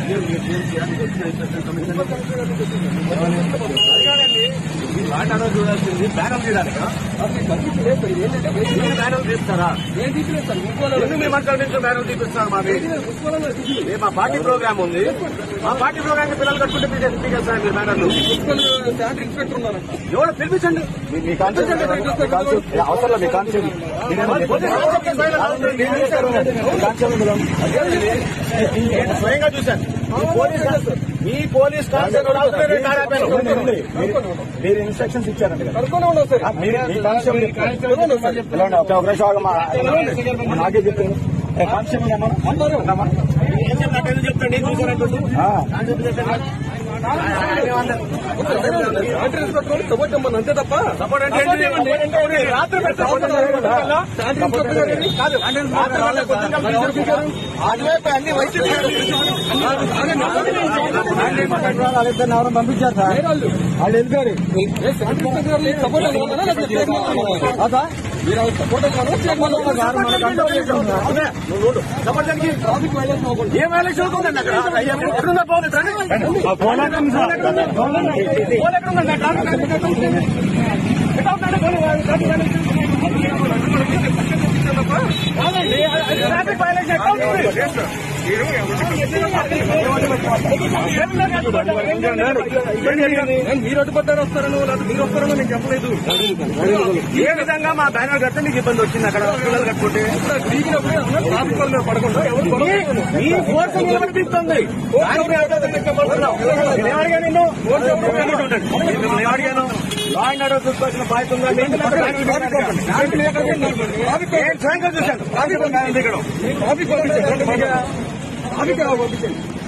అడగాలండి. ఈ మాట అనేది చూడాల్సింది బ్యానర్ తీయడానికా? మీరు బ్యానర్ తీస్తారా నేను తీసిలేదు సార్ మున్సిపల్ ఎందుకు మీ మంత్రుల నుంచి బ్యానర్ తీపిస్తారు మాది మున్సిపల్ తీసి ఏ మా పార్టీ ప్రోగ్రామ్ ఉంది మా పార్టీ ప్రోగ్రామ్ పిల్లలు కట్టుకుంటే మీకు ఎందుకు తీసేస్తారు మీరు బ్యానర్లు మున్సిపల్ శానిటరీ ఇన్స్పెక్టర్ ఉన్నారంట ఎవరు పిలిపించండి మీ కాన్సెప్ట్ అవసరం లేదు మీ కాన్సెప్ట్ నేను స్వయంగా చూశాను మీ పోలీస్ మీ పోలీస్ కానిస్టేబుల్ ఆపరేటర్ కార్ ఆపాను. మీరు ఇన్స్ట్రక్షన్స్ ఇచ్చారండి కదా కనుక్కొని ఉన్నాం సార్ మీరు మీ కానిస్టేబుల్ ఎలా ఉండే? ఒక ఒక నిమిషం ఆగు, మా- నాకే చెప్పాను ఏ, కానిస్టేబుల్ రమ్మను. రమ్మను. ఏం చెప్పినట్టు ఎందుకు చెప్తాను నేను చూశానంటుంది ఆ, శానిటరీ ఇన్స్పెక్టర్ సపోర్ట్ ఇవ్వమని అంతే తప్ప సపోర్ట్ అంటే ఏంటి? రాత్రి పెడితే సపోర్ట్ అనుకుంటారా? శానిటరీ ఇన్స్పెక్టర్ గారిని కాదు రాత్రి వాళ్ళ పొద్దున్న కలిసి జరిపించారు. అటువైపు అన్ని వైద్యులు వాళ్ళిద్దరిని ఎవరైనా పంపించారు సార్ వాళ్ళు వాళ్ళు వెళ్ళిపోయారు ఏ శానిటరీ ఇన్స్పెక్టర్ గారిని సపోర్ట్ ఇవ్వమన్నా లేకపోతే చేయమని ఇవ్వమన్నా? అదా మీరు వాళ్ళు సపోర్ట్ ఇవ్వమన్నా చేయమని ఇవ్వమన్నా? అవునా? నువ్వు చూడు. సపోర్ట్ దానికి ట్రాఫిక్ వైలేషన్ అవ్వకూడదు ఏం వైలేషన్ అవుతుందండి అక్కడ అయ్యా, ఎక్కడుందా ఫోన్ ఇట్రా. ఫోన్ ఎక్కడ సార్ ఫోన్ ఎక్కడుందండి అక్కడ? ఎక్కడ ఉందండి ఫోన్? కాదండి, అది ట్రాఫిక్ వైలేషన్ ఎక్కడ ఉంటుంది? నేను మీరు అడ్డుపడ్డారు వస్తారని లేకపోతే మీరు వస్తారని నేను చెప్పలేదు ఏ విధంగా మా బ్యానర్ కడితే నీకు ఇబ్బంది వచ్చింది అక్కడ పిల్లలు కట్టుకుంటే దిగినప్పుడు ఏమన్నా ట్రాఫిక్ వల్ల పడకుండా ఎవరు గొడవ ఈ ఫోర్స్ నిలబడిపిస్తుంది అడిగా నిన్ను మిమ్మల్ని అడిగాను లా అండ్ ఆర్డర్ చూసుకోవాల్సిన బాధ్యత ఉందా మీకు? నేను స్వయంగా చూశాను ట్రాఫిక్ బ్యానర్ దిగడం ట్రాఫిక్ పంపించండి ట్రాఫిక్ పంపించండి